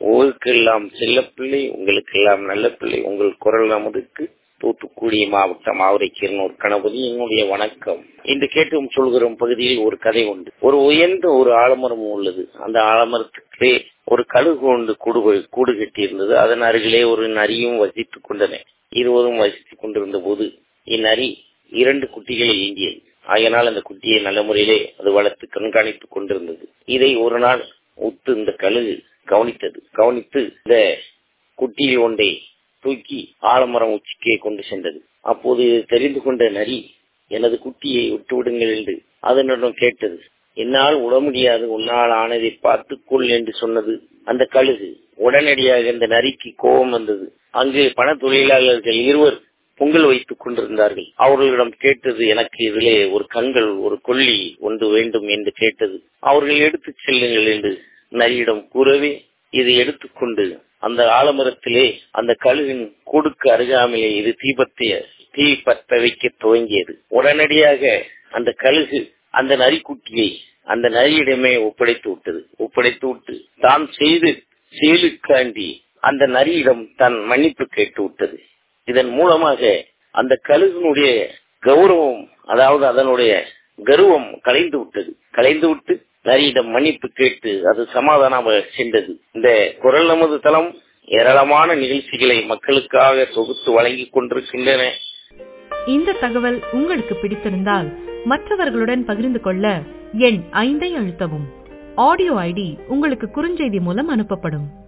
உங்களுக்கெல்லாம் செல்லப்பிள்ளை உங்களுக்கெல்லாம் நல்ல பிள்ளை உங்கள் குரல் நமதுக்கு தூத்துக்குடி மாவட்டம் ஆவரைக்கீரன் ஒரு கணபதி என்னுடைய வணக்கம் இன்று கேட்டும் சொல்கிறோம் பகுதியில் ஒரு கதை உண்டு ஒரு உயர்ந்த ஒரு ஆலமரம் உள்ளது அந்த ஆலமரத்துக்கே ஒரு கழுகு ஒன்று கூடு கூடு கட்டியிருந்தது அதன் அருகிலே ஒரு நரியும் வசித்துக் கொண்டன இருவரும் வசித்துக் கொண்டிருந்த போது இந்நரி இரண்டு குட்டிகளை ஈண்டியது ஆகையினால் அந்த குட்டியை நல்ல முறையிலே அது வளர்த்து கண்காணித்துக் கொண்டிருந்தது இதை ஒரு நாள் உத்து இந்த கழுகு கவனித்தது கவனித்து இந்த குட்டியில் ஒன்றை தூக்கி ஆலமரம் உச்சிக்கே கொண்டு சென்றது அப்போது தெரிந்து கொண்ட நரி எனது குட்டியை விட்டு விடுங்கள் என்று அதனிடம் கேட்டது என்னால் உட முடியாது உன்னால் ஆனதை பார்த்துக்கொள் என்று சொன்னது அந்த கழுகு உடனடியாக இந்த நரிக்கு கோபம் வந்தது அங்கு பண தொழிலாளர்கள் இருவர் பொங்கல் வைத்துக் கொண்டிருந்தார்கள் அவர்களிடம் கேட்டது எனக்கு இதிலே ஒரு கண்கள் ஒரு கொல்லி ஒன்று வேண்டும் என்று கேட்டது அவர்கள் எடுத்துச் செல்லுங்கள் என்று நரியிடம் கூறவே இதை எடுத்துக்கொண்டு அந்த ஆலமரத்திலே அந்த கழுகின் கூடுக்கு அருகாமையே இது தீபத்தைய தீ பற்ற வைக்க துவங்கியது உடனடியாக அந்த கழுகு அந்த நரிக்குட்டியை அந்த நரியிடமே ஒப்படைத்து விட்டது ஒப்படைத்து விட்டு தான் செய்து செயலுக்காண்டி அந்த நரியிடம் தன் மன்னிப்பு கேட்டு விட்டது இதன் மூலமாக அந்த கழுகினுடைய கௌரவம் அதாவது அதனுடைய கர்வம் கலைந்து விட்டது கலைந்து விட்டு நரியிடம் மன்னிப்பு கேட்டு அது சமாதானமாக சென்றது இந்த குரல் நமது தளம் ஏராளமான நிகழ்ச்சிகளை மக்களுக்காக தொகுத்து வழங்கிக் கொண்டிருக்கின்றன இந்த தகவல் உங்களுக்கு பிடித்திருந்தால் மற்றவர்களுடன் பகிர்ந்து கொள்ள எண் ஐந்தை அழுத்தவும் ஆடியோ ஐடி உங்களுக்கு குறுஞ்செய்தி மூலம் அனுப்பப்படும்